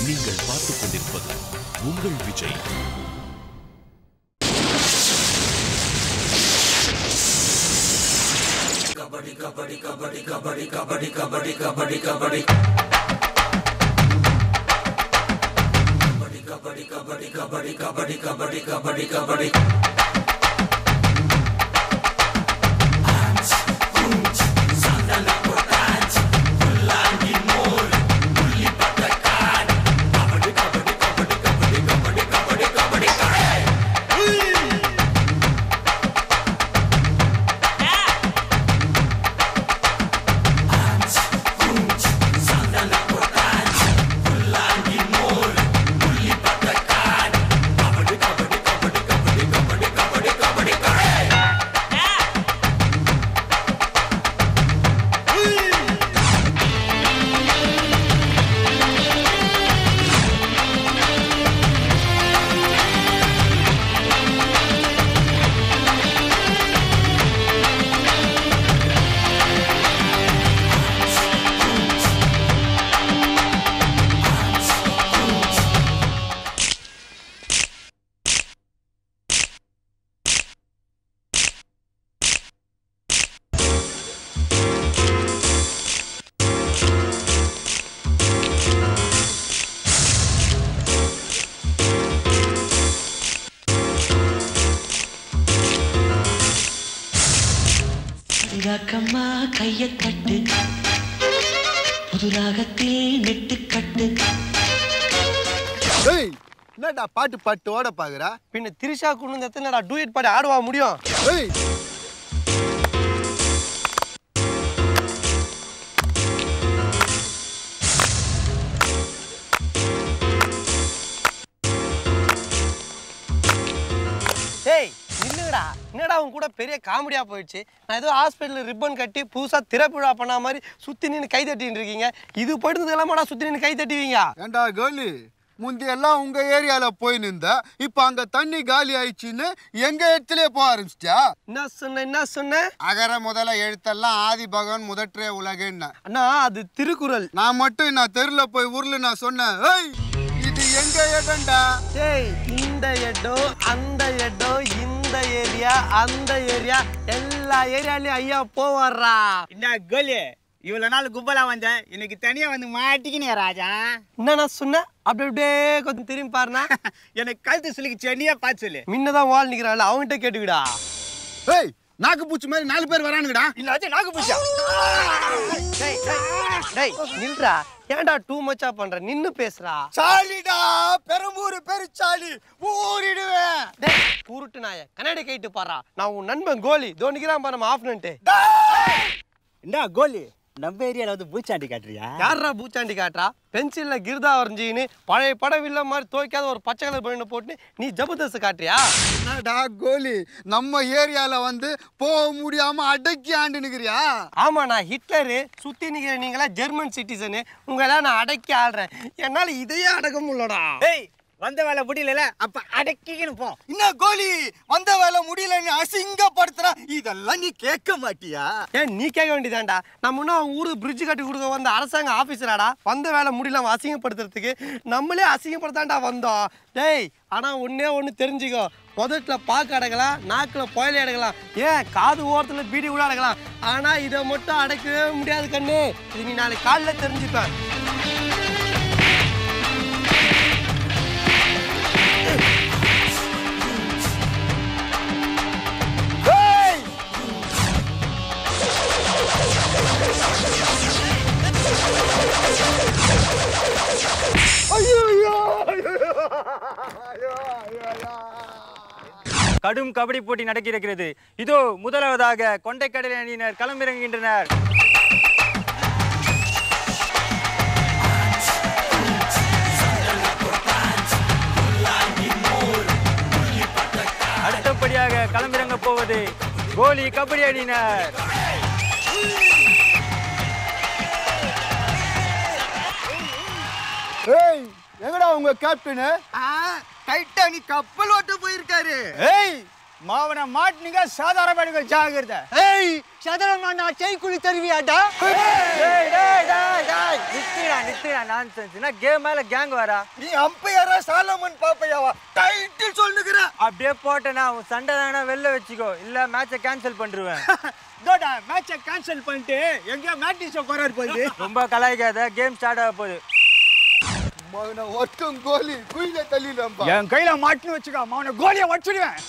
நீங்கள் பார்த்துக் கொண்டிருப்பது உங்கள் விஜய் ராக்கம்மா கைய தட்டு புது ராகத்தில் நெட்டு கட்டு ஏய் என்னடா பாட்டு பாட்டு ஓட பாக்குறா பின்ன திரிஷா கொண்டு வந்து எத்தனைடா டூயட் பாடி ஆடுவா முடியும் ஏய் டேய் நில்லுங்கடா என்னடா உன் கூட பெரிய காமெடியா போயிடுச்சு நான் ஏதோ ஹாஸ்பிட்டல் ரிப்பன் கட்டி புதுசா திறப்புழா பண்ண மாதிரி சுத்தி நின்று கை தட்டின்னு இருக்கீங்க இது போயிட்டு எல்லாமாடா சுத்தி நின்று கை தட்டுவீங்க ஏண்டா கோலி முந்தி எல்லாம் உங்க ஏரியால போய் நின்ற இப்ப அங்க தண்ணி காலி ஆயிடுச்சுன்னு எங்க இடத்துல போக ஆரம்பிச்சிட்டா என்ன சொன்ன என்ன சொன்ன அகர முதல எழுத்தெல்லாம் ஆதி பகவான் முதற்றே உலகன்னு அண்ணா அது திருக்குறள் நான் மட்டும் நான் தெருல போய் ஊர்ல நான் சொன்னேன் ஏய் இது எங்க இடம்டா டேய் இந்த இடம் அந்த இடம் இந்த ஏரியா அந்த ஏரியா எல்லா ஏரியாலயும் ஐயா போவாரா என்ன கோலி இவ்வளவு நாள் கும்பலா வந்த இன்னைக்கு தனியா வந்து மாட்டிக்கினே ராஜா என்னண்ணா சொன்ன அப்படி அப்படியே கொஞ்சம் திரும்பி பாருண்ணா எனக்கு கழுத்து சொல்லிக்கு சென்னியா பார்த்து சொல்லு முன்னதான் வால் நிக்கிறாள் அவன்கிட்ட கேட்டுக்கிடா ஏய் நாக்கு பூச்சி மாதிரி நாலு பேர் வரானுங்கடா இல்லாச்சும் நாக்கு பூச்சா டேய் டேய், டேய் நில்றா ஏன்டா டூ மச்சா பண்ற நின்னு பேசுறா சாலிடா பெரம்பூர் பெருச்சாலி ஊறிடுவேன் டேய் உருட்டு நாய கண்ணாடி கைட்டு பாறா நான் உன் நண்பன் கோலி தோ நிக்கிறான் பாரு நம்ம ஆஃப்னன்ட்டு என்ன கோலி நம்ம ஏரியால வந்து பூச்சாண்டி காட்டுறியா யாரா பூச்சாண்டி காட்டுறா பென்சில்ல கிருதா வரைஞ்சின்னு பழைய படம் வில்ல மாதிரி துவைக்காத ஒரு பச்சை கலர் பண்ணி போட்டு நீ ஜபர்தஸ்த் காட்டுறியா என்னடா கோலி நம்ம ஏரியால வந்து போக முடியாம அடக்கி ஆண்டு நிக்கிறியா ஆமா நான் ஹிட்லரு சுத்தி நிக்கிற நீங்களா ஜெர்மன் சிட்டிசனு உங்களெல்லாம் நான் அடக்கி ஆடுறேன் என்னால இதையே அடக்க முடியலடா ஏய் வந்த வேலை முடியல அப்ப அடக்கிக்கணும் போ என்ன கோலி வந்த வேலை முடியலன்னு அசிங்கப்படுத்துறா இதெல்லாம் நீ கேட்க மாட்டியா ஏன் நீ கேட்க வேண்டியதாண்டா நம்ம இன்னும் அவங்க ஊருக்கு பிரிட்ஜ் கட்டி கொடுக்க வந்த அரசாங்க ஆஃபீஸராடா வந்த வேலை முடியல அவன் அசிங்கப்படுத்துறதுக்கு நம்மளே அசிங்கப்படுத்தாண்டா வந்தோம் டேய் ஆனா ஒண்ணே ஒண்ணு தெரிஞ்சுக்கோ முதல்ல பாக்கு அடக்கலாம் நாக்கில் புயல அடக்கலாம் ஏன் காது ஓரத்தில் பீடி கூட அடக்கலாம் ஆனா இதை மட்டும் அடக்கவே முடியாது கண்ணு இது நீ நாளைக்கு காலைல தெரிஞ்சுப்பேன் கடும் கபடி போட்டி நடக்கிறது இதோ முதலாவதாக கொண்டைக்கடல் அணியினர் களமிறங்குகின்றனர் அடுத்தபடியாக களமிறங்க போவது கோலி கபடி அணியினர் ஏய் எங்கடா உங்க கேப்டனு டைட்டானிக் கப்பல் ஓட்ட போயிருக்காரு ஏய் மாவன மாட்டினீங்க சாதாரண பண்ணுங்க ஜாகிரதை ஏய் சதுரங்க நான் செய்குழி தருவியாடா நித்துடா நித்துடா நான் என்ன கேம் மேல கேங் வரா நீ அம்பையாரா சாலமன் பாப்பையாவா டைட்டில் சொல்லுகிற அப்படியே போட்டேனா உன் சண்டை தானே வெளில வச்சுக்கோ இல்ல மேட்சை கேன்சல் பண்ணிருவேன் இதோடா மேட்சை கேன்சல் பண்ணிட்டு எங்கேயோ மேட்டிஸ் போறாரு போகுது ரொம்ப கலாய்க்காத கேம் ஸ்டார்ட் ஆக போகுது மகனை ஒட்டும் கோலி குயில தள்ளிடம்பா என் கையில மாட்டின்னு வச்சுக்கோ அவனை கோலியை வச்சிடுவேன்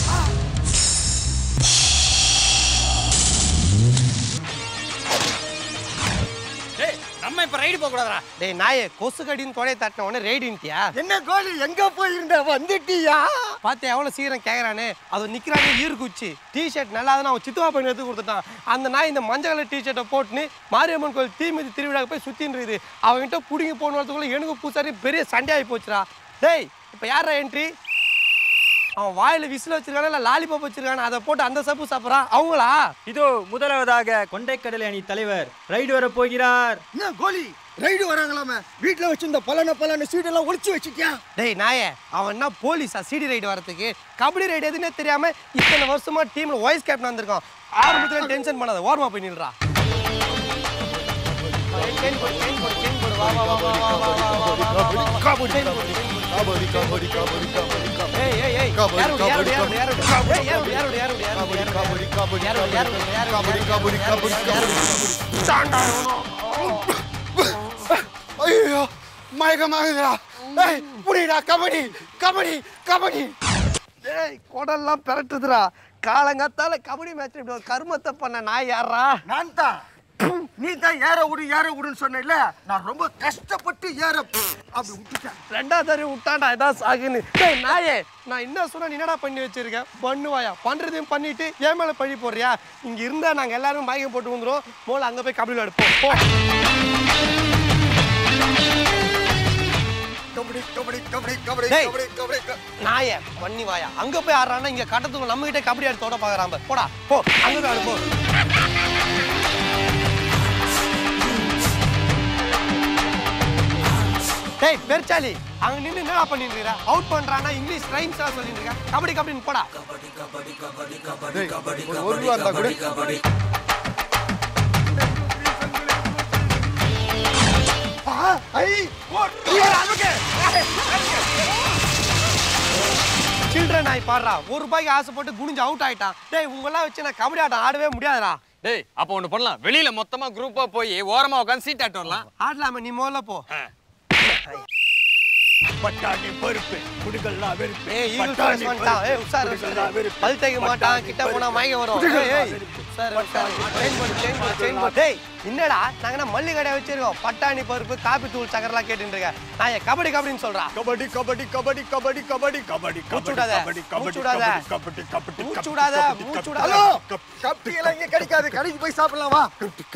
நம்ம இப்ப ரைடு போக கூடாதா டேய் நாயே கொசு கடின்னு தொடைய தட்டின உடனே ரைடுன்ட்டியா என்ன கோலி எங்க போயிருந்த வந்துட்டியா பார்த்து எவ்வளோ சீக்கிரம் கேட்குறானே அது நிற்கிறானே ஈர் குச்சி டிஷர்ட் நல்லா தான் அவன் சித்துவா பையன் எடுத்து கொடுத்துட்டான் அந்த நாய் இந்த மஞ்சள் கலர் டிஷர்ட்டை போட்டுன்னு மாரியம்மன் கோயில் தீமிதி திருவிழாக்கு போய் சுற்றின்றது அவன்கிட்ட பிடிங்கி போன வரதுக்குள்ள எனக்கு பூசாரி பெரிய சண்டையாகி போச்சுடா டேய் இப்போ யாரா என்ட்ரி அவன் வாயில விசில் வச்சிருக்கானா இல்லை லாலிபாப் வச்சிருக்கானா அதை போட்டு அந்த சப்பு சாப்பிட்றான் அவங்களா இதோ முதலாவதாக கொண்டைக்கடலை அணி தலைவர் ரைடு வர போகிறார் என்ன கோலி ரைடு வராங்களாமே வீட்டுல வச்சிருந்த பலன பலன சீட் எல்லாம் ஒளிச்சு வச்சுட்டியா டேய் நாயே அவன் என்ன போலீஸா சிடி ரைடு வரதுக்கு கபடி ரைடு எதுன்னே தெரியாம இத்தனை வருஷமா டீம்ல வாய்ஸ் கேப்டன் வந்திருக்கான் ஆரம்பத்துல டென்ஷன் பண்ணாத ஓரமா போய் நில்றா chain போடு, chain போடு, chain போடு. வா, வா, வா, வா, வா, வா, வா, வா, வா, வா, வா, வா. Chain போடு, chain போடு. கபடி கபடி கபடி கபடி கபடி ஏய், ஏய், ஏய், கபடி, யாரோடு, யாரோடு, கபடி, யாரோடு, கபடி. யாரோடு? ஏய், யாரோடு, யாரோடு, யாரோடு, யாரோடு, யாரோடு, கபடி கபடி யாரோடு, யாரோடு, யாரோடு, கபடி யாரோடு, கபடி யாரோடு, கபடி யாரோடு, கபடி ஐயோ மயக்கமாகுதுடா ஏய் புடிடா கபடி கபடி கபடி ஏய் குடல்லாம் பெரட்டுதுடா காலங்காத்தால கபடி மேட்ச் இப்படி ஒரு கருமத்தை பண்ண நாய் யாரா நான் தான் நீ தான் ஏற விடு ஏற விடுன்னு சொன்னேல்ல நான் ரொம்ப கஷ்டப்பட்டு ஏற அப்படி விட்டுட்டேன் ரெண்டாவது தடவை விட்டாண்டா இதான் சாகுன்னு டேய் நாயே நான் என்ன சொன்னா நீ என்னடா பண்ணி வச்சிருக்கேன் பண்ணுவாயா பண்றதையும் பண்ணிட்டு ஏன் மேல பழி போடுறியா இங்க இருந்தா நாங்க எல்லாரும் மயக்கம் போட்டு வந்துரும் மோல அங்க போய் கபடி விளையாடுப்போம் போ கபடி கபடி கபடி கபடி டேய். கபடி கபடி க- நாயே பண்ணி வாயா அங்க போய் ஆடுறான்னா இங்க கட்டத்துக்கு நம்ம கிட்ட கபடி ஆடி தொட பாக்குறான் பாரு. போடா போ அங்க போய் ஆடு போ டேய் பெருச்சாலி அங்க நின்னு என்னடா பண்ணிட்டு இருக்க அவுட் பண்றானா இங்கிலீஷ் ரைம்ஸ் எல்லாம் சொல்லிட்டு இருக்க கபடி கபடின்னு போடா டேய், ஒரு ஒரு ரூபா இருந்தா கூட சில்ட்ரன் ஆகி பாடுறா ஒரு ரூபாய்க்கு ஆசைப்பட்டு குனிஞ்சு அவுட் ஆயிட்டான் டேய் உங்கெல்லாம் வச்சு நான் கபடி ஆட்டம் ஆடவே முடியாதுடா டேய் அப்போ ஒண்ணு பண்ணலாம் வெளியில மொத்தமா குரூப்பா போய் ஓரமா உட்காந்து சீட் ஆட்டு வரலாம் ஆடலாமே நீ முதல்ல போ பட்டாணி பருப்பு குடுகல்லாம் வெறுப்பு ஏய் ஈகிள் பட்டாணி ஃபோர்ஸ் வந்துட்டான் ஏய் உஷார் குடுகல்லாம் உஷார் வெறுப்பு. பல் தேய்க்க மாட்டான் கிட்ட போனா மயக்கம் வரும் ஏய் ஏய் உஷார் உஷார் செயின் போடு செயின் போடு செயின் போடு டேய் என்னடா நாங்க என்ன மல்லி கடை வச்சிருக்கோம் பட்டாணி பருப்பு காபி தூள் சக்கரெல்லாம் கேட்டுட்டு இருக்க நான் ஏன் கபடி கபடின்னு சொல்றா கபடி கபடி கபடி கபடி கபடி கபடி மூச்சு விடாத, கபடி கபடி மூச்சு விடாத. கபடி கபடி மூச்சு விடாத, மூச்சு விடாத. ஹலோ கப்பி எல்லாம் இங்க கிடைக்காது கடைக்கு போய் சாப்பிடலாம் வா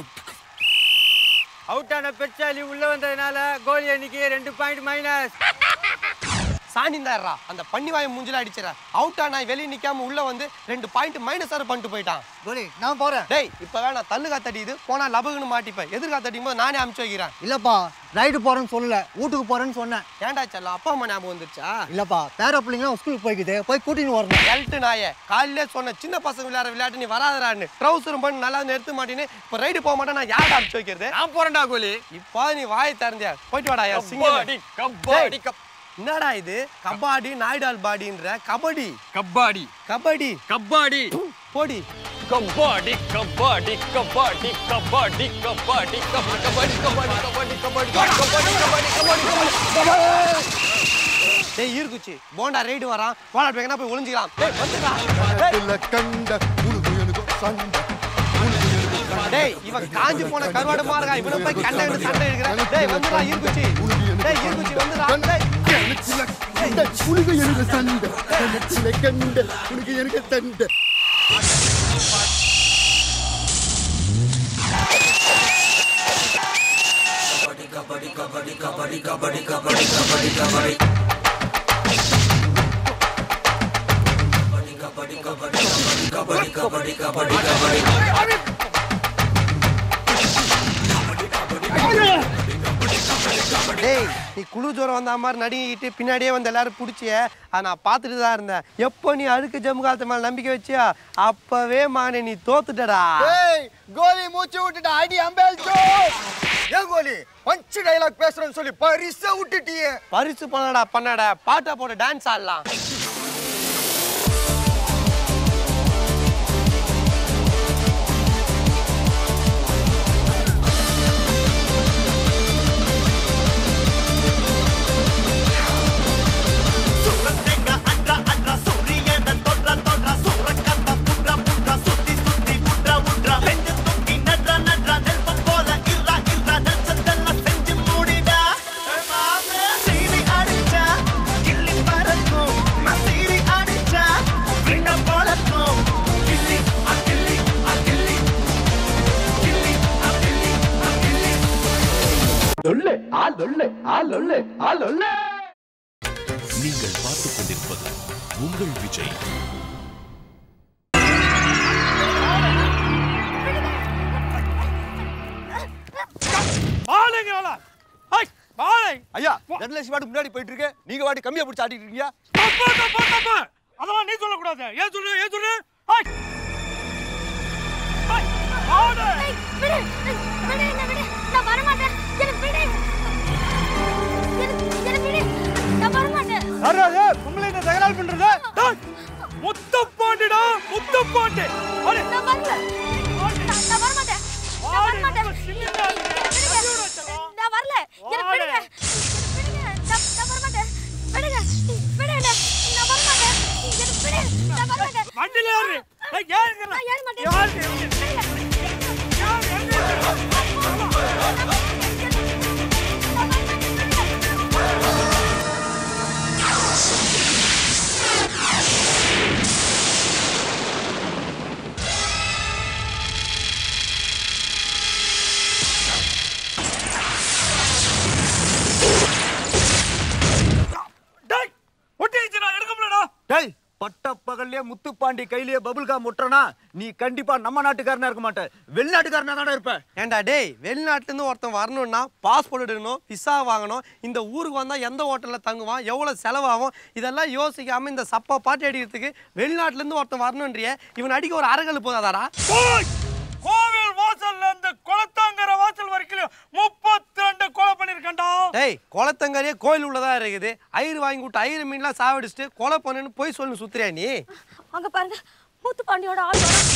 அவுட் ஆன பெச்சாலி உள்ள வந்ததுனால கோலி அன்னைக்கு ரெண்டு பாயிண்ட் மைனஸ் சாணிந்தாடுறா அந்த பன்னி வாயை மூஞ்சில அடிச்சிடற அவுட் ஆனா வெளியே நிக்காம உள்ள வந்து ரெண்டு பாயிண்ட் மைனஸ் ஆறு பண்ணிட்டு போயிட்டான் கோலி நான் போறேன் டேய் இப்ப வேணாம் தள்ளு காத்தடிக்குது போனா லபகுன்னு மாட்டிப்பேன் எதிர் காத்தடிக்கும் போது நானே அமுச்சு வைக்கிறேன் இல்லப்பா ரைடு போறேன்னு சொல்லல வீட்டுக்கு போறேன்னு சொன்னேன் ஏன்டா செல்லம் அப்பா அம்மா ஞாபகம் வந்துருச்சா இல்லப்பா பேர பிள்ளைங்க ஸ்கூலுக்கு போய்க்குது போய் கூட்டின்னு வரணும் எல்ட்டு நாயே காலையிலே சொன்ன சின்ன பசங்க விளையாடுற விளையாட்டு நீ வராதரான்னு ட்ரௌசரும் பண்ணி நல்லா நிறுத்த மாட்டேன்னு இப்போ ரைடு போக மாட்டேன் நான் யார்டா அமுச்சு வைக்கிறது நான் போறேன்டா கோலி இப்போ நீ வாய் திறந்தியா போயிட்டு வாடா யா சிங்கம் கபாடி கபாடி கப்- என்னடா இது கபாடி நாய்டால் பாடின்ற கபடி கபாடி கபடி கபாடி போடி கபாடி கபாடி கபாடி கபாடி கபாடி கபாடி கபாடி கபாடி கபாடி கபாடி கபாடி கபாடி கபாடி கபாடி டேய் ஈர்க்குச்சி போண்டா ரைடு வரான் போடா எங்கன்னா போய் ஒளிஞ்சிக்கலாம் டேய் வந்துடா டேய், இல்ல கண்ட உனக்கு எனக்கு சண்டை உனக்கு எனக்கு சண்டை. டேய் இவன் காஞ்சு போன கருவாடு மாறுகா இவனை போய் கண்ட சண்டை எடுக்கிறேன் டேய் வந்துடா ஈர்க்குச்சி டேய் ஈர்க்குச்சி வந்துடா டேய் எனக்குல கண்ட உனக்கு எனக்கு சண்டை எனக்குல கண்ட உனக்கு எனக்கு சண்டை டேய் நீ குழு ஜோரம் வந்த மாதிரி நடிக்கிட்டு பின்னாடியே வந்து எல்லாரும் பிடிச்சிய அதை நான் பார்த்துட்டு தான் இருந்தேன் எப்போ நீ அழுக்கு ஜம்மு காலத்து மேலே நம்பிக்கை வச்சியா அப்பவே மானே நீ தோத்துட்டடா ஏய் கோலி மூச்சு விட்டுட்டு அடி அம்பேல் ஜோ ஏன் கோலி பஞ்ச் டைலாக் பேசுறேன்னு சொல்லி பரிசா விட்டுட்டியே பரிசு பண்ணடா பண்ணடா பாட்டா போட டான்ஸ் ஆடலாம் நீங்கள் பார்த்துக் கொண்டிருப்பது உங்கள் விஜய் பாலுங்க வேலை ஐய் பாலை ஐயா தனலட்சுமி வாட்டு முன்னாடி போயிட்டு இருக்கு நீங்க வாட்டி கம்மியா பிடிச்சி ஆட்டிட்டு இருக்கீங்க தப்பு தப்பு தப்பு அதெல்லாம் நீ சொல்லக்கூடாது ஏன் சொல்லு ஏன் சொல்லு ஐய் ஐய் பாலு ஏய், விடு விடு என்ன விடு நான் வர மாட்டேன் எனக்கு விடு எனக்கு எனக்கு விடு நான் வர மாட்டேன் அறாதே உங்களை என்ன தகராறு பண்றது டேய், முத்துப்பாண்டிடா முத்துப்பாண்டி அடே நான் வரல நான் நான் வர மாட்டேன் நான் வர மாட்டேன் விடுங்க. நான் வரல எனக்கு விடுங்க எனக்கு விடுங்க நான் நான் வர மாட்டேன் விடுங்க விடு என்ன. நான் வர மாட்டேன் எனக்கு விடு நான் வர மாட்டேன் வண்டில ஏறு ஏய் ஏறுங்க நான் ஏற மாட்டேன் யாரு டேய் ஒட்டிச்சு நான் எடுக்க முடியலடா டேய் பட்ட பகல்லே முத்துப்பாண்டி கையிலேயே பபுள் காம் முட்டுறனா நீ கண்டிப்பா நம்ம நாட்டுக்காரனா இருக்க மாட்ட வெளிநாட்டுக்காரனா தானே இருப்ப ஏன்டா டேய் வெளிநாட்டுல இருந்து ஒருத்தன் வரணும்னா பாஸ்போர்ட் எடுக்கணும் விசா வாங்கணும் இந்த ஊருக்கு வந்தா எந்த ஹோட்டல்ல தங்குவான் எவ்வளவு செலவாகும் இதெல்லாம் யோசிக்காம இந்த சப்பா பாட்டு அடிக்கிறதுக்கு வெளிநாட்டுல இருந்து ஒருத்தன் வரணுன்றிய இவன் அடிக்க ஒரு அரகல் போதாதாடா ஓய்! கோவில் வாசல்ல இருந்து குளத்தாங்கர வாசல் வரைக்கும் முப்பத்தி ரெண்டு கொலை பண்ணிருக்கேன்டா டேய் குளத்தங்கரையே கோயில் உள்ளதா இருக்குது ஐயர் வாங்கி விட்டு ஐயர் மீன்லாம் சாவடிச்சுட்டு கொலை பண்ணுன்னு போய் சொல்லு சுத்துறியா நீ அங்க பாருங்க மூத்து பாண்டியோட ஆள் வரான்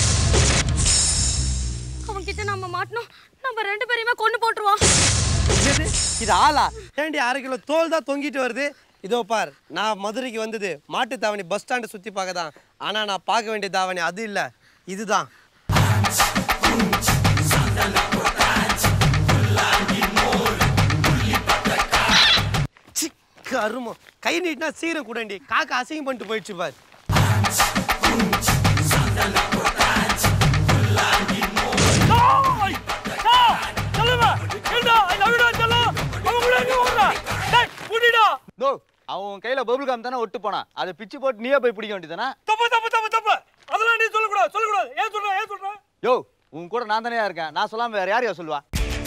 அவன் கிட்ட நம்ம மாட்டணும் நம்ம ரெண்டு பேரையுமே கொண்டு போட்டுருவோம் இது இது ஆளா ஏண்டி அரை கிலோ தோல் தான் தொங்கிட்டு வருது இதோ பார் நான் மதுரைக்கு வந்தது மாட்டு தாவணி பஸ் ஸ்டாண்டு சுற்றி பார்க்க தான் ஆனால் நான் பார்க்க வேண்டிய தாவணி அது இல்லை இதுதான் சி, கருமம் கை நீட்டினா சீரம் கூடண்டி காக்கா அசிங்கம் பண்ணிட்டு போயிடுச்சு பார் ஏய்! ஏய்! செல்லுங்க! ஏண்டா? I love you டா, செல்லம். அவன் கூட எங்க ஓடுற? டேய், புடிடா. நோ அவன் கையில பபுள் காம் தானே ஒட்டு போனான் அதை பிச்சு போட்டு நீயே போய் பிடிக்க வேண்டியதானே தப்பு, தப்பு, தப்பு, தப்பு. அதெல்லாம் நீ சொல்லக்கூடாது, சொல்லக்கூடாது. ஏன் சொல்ற, ஏன் சொல்ற? யோ உன் கூட நான் தானே இருக்கேன் நான் சொல்லாம வேற யாரையா சொல்லுவா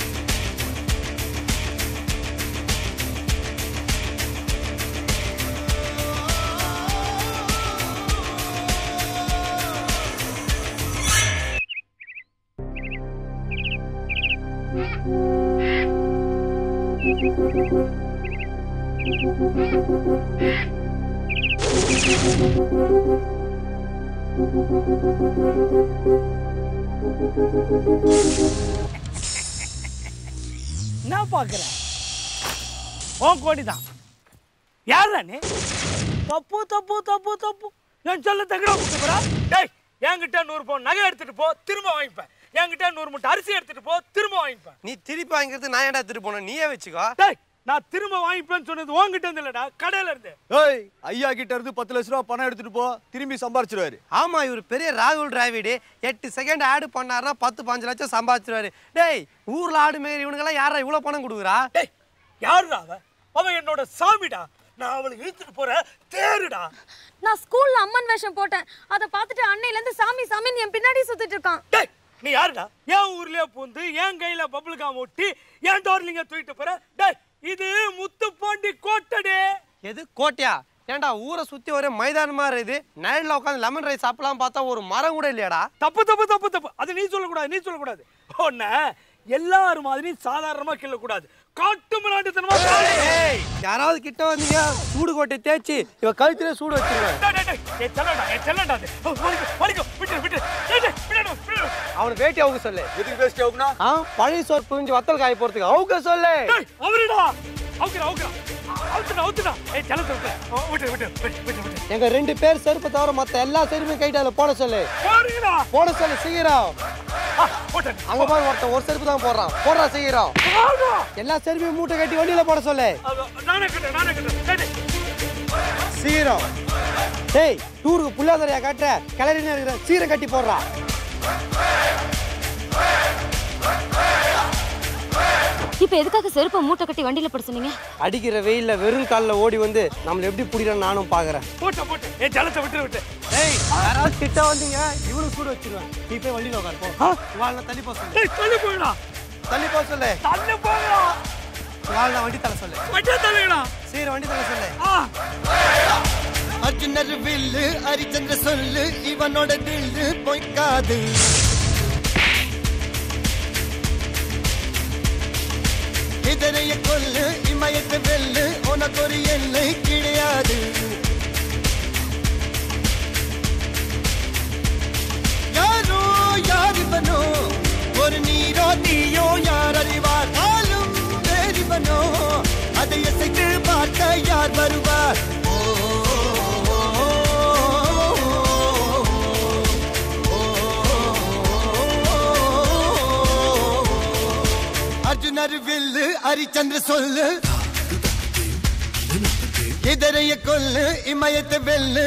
என்ன பாக்குற உன் கோடி தான் யாரா நீ தப்பு தப்பு தப்பு தப்பு என் சொல்ல தகட கொடுத்துக்கிறா டேய் என்கிட்ட நூறு பவுன் நகை எடுத்துட்டு போ திரும்ப வாங்கிப்பேன் என்கிட்ட நூறு மூட்டை அரிசி எடுத்துட்டு போ திரும்ப வாங்கிப்பேன் நீ திருப்பி வாங்கிறது நான் ஏன்டா திருப்பி போனேன் நீயே வச்சுக்கோ டேய் நான் திரும்ப வாங்கிப்பேன்னு சொன்னது உன்கிட்ட இருந்து இல்லடா கடையில இருந்து ஏய் ஐயா கிட்ட இருந்து பத்து லட்ச ரூபா பணம் எடுத்துட்டு போ திரும்பி சம்பாரிச்சிருவாரு ஆமா இவர் பெரிய ராகுல் டிராவிடு எட்டு செகண்ட் ஆடு பண்ணாருன்னா பத்து பாஞ்சு லட்சம் சம்பாதிச்சிருவாரு டேய் ஊர்ல ஆடு மேய்ற இவனுங்கெல்லாம் யாரா இவ்வளவு பணம் கொடுக்குறா டேய் யாருடா அவ அவன் என்னோட சாமிடா நான் அவளை இழுத்துட்டு போற தேருடா நான் ஸ்கூல்ல அம்மன் வேஷம் போட்டேன் அதை பார்த்துட்டு அன்னையில இருந்து சாமி சாமின்னு என் பின்னாடி சுத்திட்டு இருக்கான் டேய் நீ யாருடா என் ஊர்லயே பூந்து என் கையில பபுள் காம் ஒட்டி என் டார்லிங்க தூக்கிட்டு போற டேய் இது முத்துப்பாண்டி கோட்டடே எது கோட்டையா ஏன்டா ஊரை சுத்தி ஒரே மைதானமா இருக்குது நைட்ல உட்காந்து லெமன் ரைஸ் சாப்பிடலாம் பார்த்தா ஒரு மரம் கூட இல்லையாடா தப்பு தப்பு தப்பு தப்பு அது நீ சொல்லக்கூடாது நீ சொல்லக்கூடாது ஒன்ன எல்லாரும் மாதிரி சாதாரணமா கிள்ளக்கூடாது காட்டு மிராண்டித்தனமா ஏய் யாராவது கிட்ட வந்தீங்க சூடு கோட்டை தேய்ச்சி இவ கழுத்துல சூடு வச்சிருவேன் அவனுக்கு வேட்டி அவுக்க சொல்லு எதுக்கு பேசிட்டு ஆகுனா ஆ பழைய சோறு புரிஞ்சு வத்தல் காய போறதுக்கு அவுக்க சொல்லு அவருடா அவுக்குறா அவுக்குறா அவுத்துடா அவுத்துடா ஏய் செல்ல சொல்லுங்க விட்டு விட்டு விட்டு விட்டு விட்டு எங்க ரெண்டு பேர் செருப்பு தவிர மத்த எல்லா செருப்பையும் கைட்டு அதுல போட சொல்லு போறீங்களா போட சொல்லு சீக்கிரம் ஆ, போட்டேன் அங்க பாரு ஒருத்தன் ஒரு செருப்பு தான் போடுறான் போடுறா சீக்கிரம் போடா. எல்லா செருப்பையும் மூட்டை கட்டி வண்டியில போட சொல்லு அது, நானே கட்டுறேன் நானே கட்டுறேன் டேய், டேய். சீக்கிரம் டேய் டூருக்கு புள்ளாதரையா காட்டுற கிளறி இருக்கிற சீரம் கட்டி போடுறா இப்போ எதுக்காக செருப்பை மூட்டை கட்டி வண்டியில போட சொன்னீங்க அடிக்கிற வெயில்ல வெறும் காலில் ஓடி வந்து நம்மள எப்படி பிடிக்கிறோம் நானும் பாக்குறேன் போட்டேன் போட்டேன் ஏய் ஜலத்தை விட்டு விட்டு டேய் யாராவது கிட்ட வந்தீங்க இவனும் சூடு வச்சிருவேன் நீ போய் வண்டியில உட்காரு போ வாழ்ல தள்ளி போக சொல்லு ஏய் தள்ளி போயிடா தள்ளி போக சொல்லு தள்ளி போங்கடா வாழ்ல வண்டி தள்ள சொல்லு வண்டியை தள்ளுங்கடா சீக்கிரம் வண்டி தள்ள சொல்லு ஆ அர்ஜுனர் வில்லு ஹரிச்சந்திர சொல்லு இவனோட தில்லு பொய்க்காது இதனைய கொல்லு இமயத்தை வெல்லு உனக்கு ஒரு எல்லை கிடையாது யாரோ யார் இவனோ ஒரு நீரோ நீயோ யார் அறிவார் ஆளும் வேறிவனோ அதை இசைத்து பார்க்க யார் வருவார் ஓ, ஓ, ஓ, ஓ, அர்ஜுனர் வில்லு ஹரிச்சந்திர சொல்லு இதரைய கொல்லு இமயத்தை வெல்லு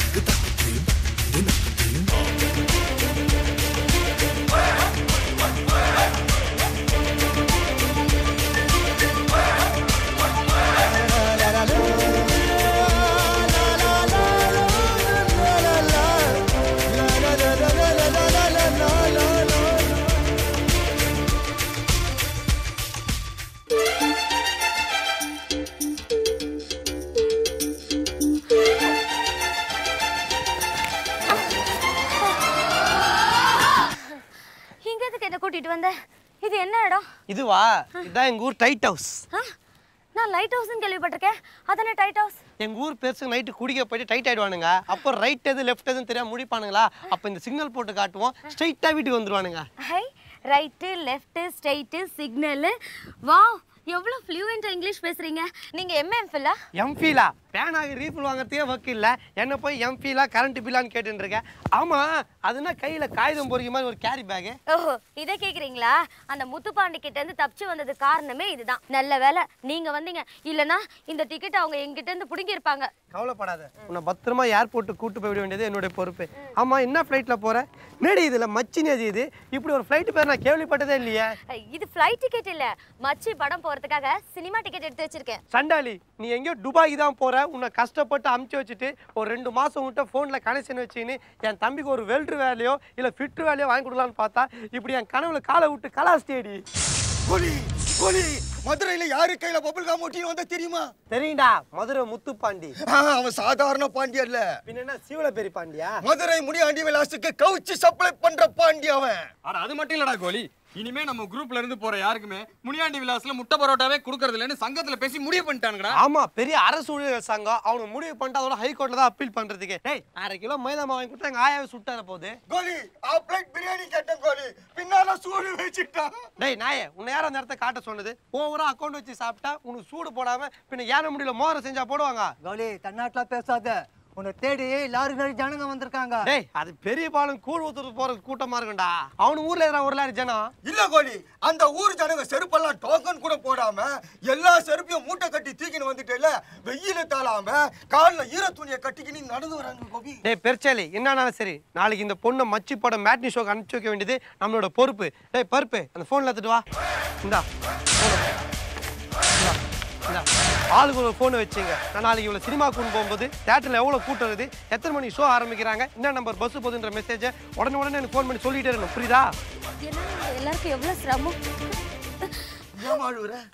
இங்க எதுக்கு என்ன கூட்டிட்டு வந்த இது என்ன இடம் இதுவா இதுதான் எங்க ஊர் டைட் ஹவுஸ் ஆ? நான் லைட் ஹவுஸ்னு கேள்விப்பட்டிருக்கேன் அதானே டைட் ஹவுஸ் எங்க ஊர் பெருசு நைட்டு குடிக்க போயிட்டு டைட் ஆயிடுவானுங்க அப்போ ரைட் எது லெஃப்ட் எதுன்னு தெரியாம முடிப்பானுங்களா அப்போ இந்த சிக்னல் போட்டு காட்டுவோம் ஸ்ட்ரைட்டா வீட்டுக்கு வந்துருவானுங்க hi right left straight signal wow எவ்வளோ ஃப்ளூயண்ட்டாக இங்கிலீஷ் பேசுறீங்க நீங்க எம்எம்ஃபில்லா எம்ஃபீலா பேனாக ரீஃபில் வாங்குறதுக்கே ஒர்க் இல்லை என்ன போய் எம்ஃபீலா கரண்ட் பில்லான்னு கேட்டுட்டு இருக்கேன் ஆமா அதுனா கையில காகிதம் பொறிக்க மாதிரி ஒரு கேரி பேகு ஓஹோ இதை கேக்குறீங்களா அந்த முத்துப்பாண்டி கிட்ட இருந்து தப்பிச்சு வந்தது காரணமே இதுதான் நல்ல வேலை நீங்க வந்தீங்க இல்லனா இந்த டிக்கெட் அவங்க எங்கிட்ட இருந்து புடுங்கி இருப்பாங்க கவலைப்படாத உன்னை பத்திரமா ஏர்போர்ட்டுக்கு கூட்டு போய் விட வேண்டியது என்னுடைய பொறுப்பு ஆமா என்ன ஃப்ளைட்ல போற நேடி இதுல மச்சி நேதி இது இப்படி ஒரு ஃப்ளைட் பேர் நான் கேள்விப்பட்டதே இல்லையே இது ஃப்ளைட் டிக்கெட் இல்ல மச்சி படம் போறதுக்காக சினிமா டிக்கெட் எடுத்து வச்சிருக்கேன் சண்டாளி நீ எங்கேயோ துபாய்க்கு தான் போற உன்னை கஷ்டப்பட்டு அமுச்சு வச்சுட்டு ஒரு ரெண்டு மாசம் உன்கிட்ட ஃபோனில் கனெக்ஷன் வச்சுன்னு என் தம்பிக்கு ஒரு வெல்ட்ரு வேலையோ இல்லை ஃபிட்ரு வேலையோ வாங்கி கொடுக்கலான்னு பார்த்தா இப்படி என் கனவுல காலை விட்டு கலாஸ்டேடி கோலி கோலி மதுரையில யாரு கையில பபுள் காம் ஒட்டின்னு வந்தா தெரியுமா தெரியும்டா மதுரை முத்துப்பாண்டி ஆ, அவன் சாதாரண பாண்டி அல்ல பின்ன என்ன சீவல பெரிய பாண்டியா மதுரை முடியாண்டி விலாசுக்கு கவுச்சு சப்ளை பண்ற பாண்டி அவன் அட அது மட்டும் இல்லடா கோலி இனிமே நம்ம குரூப்ல இருந்து போற யாருக்குமே முனியாண்டி விலாஸ்ல முட்டை பரோட்டாவே கொடுக்கறது இல்லைன்னு சங்கத்துல பேசி முடிவு பண்ணிட்டானுங்கடா ஆமா பெரிய அரசு ஊழியர் சங்கம் அவனுக்கு முடிவு பண்ணிட்டு அதோட ஹைகோர்ட்ல தான் அப்பீல் பண்றதுக்கு டேய் அரை கிலோ மைதா மாவு வாங்கி கொடுத்தா எங்க ஆயாவை சுட்டாத போகுது கோலி ஆ பிளேட் பிரியாணி கேட்டேன் கோலி பின்னால சூடு வச்சுட்டான் டேய் நாயே உன்னை யாரும் அந்த இடத்த காட்ட சொன்னது ஓவரா அக்கௌண்ட் வச்சு சாப்பிட்டா உனக்கு சூடு போடாம பின்ன ஏன முடியல மோதிரம் செஞ்சா போடுவாங்க கௌலி தன்னாட்டில் பேசாத உன்னை தேடி லாரி லாரி ஜனங்க வந்திருக்காங்க டேய் அது பெரிய பாலம் கூழ் ஊத்துறது போற கூட்டமா இருக்கும்டா அவனு ஊர்ல இருக்கிற ஒரு லாரி ஜனம் இல்ல கோலி அந்த ஊர் ஜனங்க செருப்பெல்லாம் டோக்கன் கூட போடாம எல்லா செருப்பையும் மூட்டை கட்டி தூக்கின்னு வந்துட்டேல வெயில தாளாம கால்ல ஈர துணியை கட்டிக்கின்னு நடந்து வராங்க கோபி டேய் பெருச்சாலி என்னன்னாலும் சரி நாளைக்கு இந்த பொண்ணை மச்சி படம் மேட்னி ஷோக்கு அனுப்பிச்சு வைக்க வேண்டியது நம்மளோட பொறுப்பு டேய் பருப்பு அந்த ஃபோன்ல எடுத்துட்டு வா இந்தா phone எடு. இந்தா, இந்தா. ஆளுக்கு ஒரு ஃபோனை வச்சுங்க நான் நாளைக்கு இவ்வளோ சினிமா கூண்டு போகும்போது தேட்டரில் எவ்வளோ கூட்டம் இருக்குது எத்தனை மணி ஷோ ஆரம்பிக்கிறாங்க என்ன நம்பர் பஸ் போகுதுன்ற மெசேஜை உடனே உடனே எனக்கு ஃபோன் பண்ணி சொல்லிட்டே இருக்கணும் புரியுதா என்ன எல்லாருக்கும் எவ்வளவு சிரமம் ஏன் அழுகுற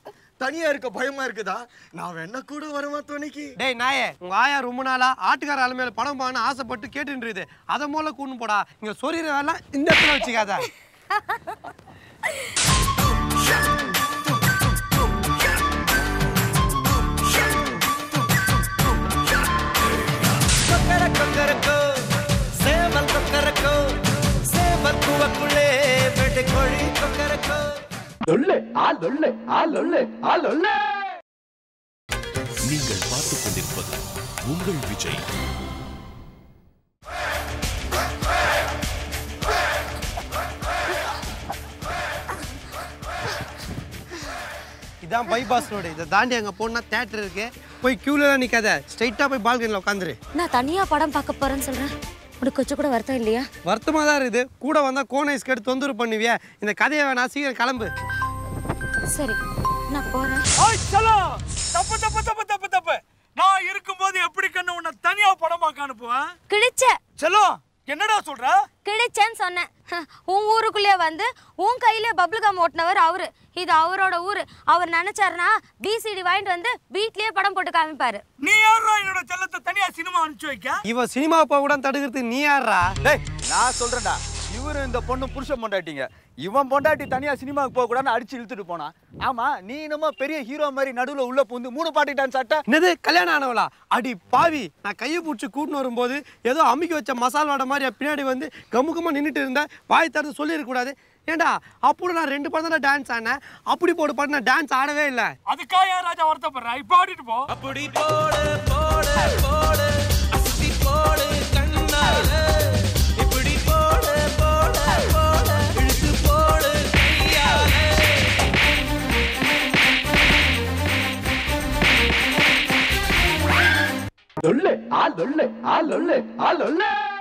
தனியா இருக்க பயமா இருக்குதா நான் வேணா கூட வரமா துணைக்கு டேய் நாயே உங்க ஆயா ரொம்ப நாளா ஆட்டுக்கார அலமையில படம் பார்க்கணும் ஆசைப்பட்டு கேட்டுன்றது அதை மூல கூண்டு போடா இங்க சொரியிற வேலை இந்த இடத்துல வச்சுக்காத கொக்கர கொக்கரக்கோ சேவல் கொக்கரக்கோ சேவல் கூவக்குள்ளே வெட்டுக்கோழி கொக்கரக்கோ நீங்கள் பார்த்துக் கொண்டிருப்பது உங்கள் விஜய் இதான் பைபாஸ் ரோடு இதை தாண்டி அங்க போனா தேட்டர் இருக்கு போய் கியூல நிக்காத ஸ்ட்ரைட்டா போய் பால்கனில உட்காந்துரு நான் தனியா படம் பார்க்க போறேன்னு சொல்றேன் உனக்கு கொஞ்சம் கூட வருத்தம் இல்லையா வருத்தமா தான் இருக்குது கூட வந்தா கோன் ஐஸ் கேட்டு தொந்தரவு பண்ணுவியே இந்த கதையை வேணா சீக்கிரம் கிளம்பு சரி நான் போறேன் ஓய் சலோ தப்பு தப்பு தப்பு தப்பு தப்பு நான் இருக்கும்போது எப்படி கண்ணு உன்னை தனியா படம் பார்க்க அனுப்புவேன் கிழிச்ச செல்லோ என்னடா சொல்ற கிழிச்சேன்னு சொன்னேன் உன் ஊருக்குள்ளே வந்து உன் கையில பபிள் கம் ஓட்டினவர் அவரு இது அவரோட ஊரு அவர் நினைச்சாருன்னா பிசிடி வாங்கிட்டு வந்து வீட்லயே படம் போட்டு காமிப்பாரு நீ யாரா என்னோட செல்லத்தை தனியா சினிமா அனுப்பிச்சு வைக்க இவ சினிமா போக கூட தடுக்கிறதுக்கு நீ யாரா டேய் நான் சொல்றேன்டா இவரு இந்த பொண்ணு புருஷன் பொண்டாட்டிங்க இவன் பொண்டாட்டி தனியா சினிமாவுக்கு போக கூடாதுன்னு அடிச்சு இழுத்துட்டு போனான் ஆமா நீ என்னமோ பெரிய ஹீரோ மாதிரி நடுவுல உள்ள பூந்து மூணு பாட்டி டான்ஸ் ஆட்ட என்னது கல்யாணம் ஆனவளா அடி பாவி நான் கையை பிடிச்சி கூட்டின்னு வரும்போது ஏதோ அமுக்கி வச்ச மசால் வடை மாதிரி பின்னாடி வந்து கம்மு கம்மா நின்றுட்டு இருந்தேன் வாய் திறந்து சொல்லிடக்கூடாது ஏண்டா அப்படி நான் ரெண்டு படம் தான் டான்ஸ் ஆனேன் அப்படி போட்டு பாட்டு நான் டான்ஸ் ஆடவே இல்லை அதுக்காக ஏன் ராஜா வருத்தப்படுற இப்ப ஆடிட்டு போ அப்படி போடு போடு போடு அசத்தி போடு கண்ணால இப்படி போடு போடு போடு இழுத்து போடு கையால லொல்லு ஆ லொல்லு ஆ லொல்லு ஆ லொல்லு